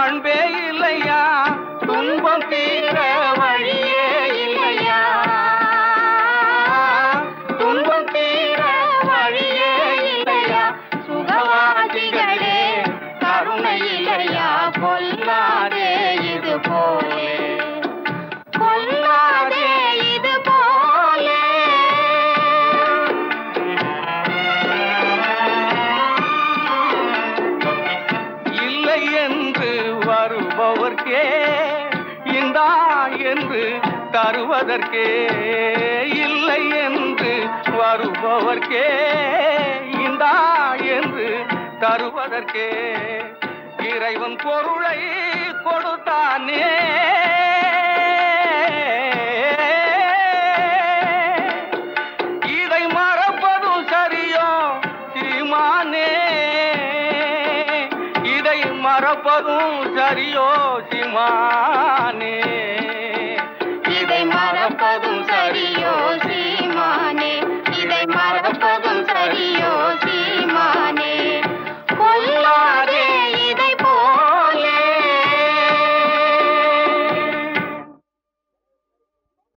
பண்பே இல்லையா துன்பம் தீர வழியே இல்லையா துன்பம் தீர வழியே இல்லையா சுகவாதிகளே கருணை இல்லையா கொல்லாதே இது போலே கொல்லாதே இது போலே இல்லை என்று வருபவர்க்கே இந்தா என்று தருவதற்கே இல்லை என்று வருபவர்க்கே இந்தா என்று தருவதற்கே இறைவன் பொருளை கொடுத்தானே இதை மறப்பதும் சரியோ சீமானே இதை மறப்பதும் சரியோ சீமானே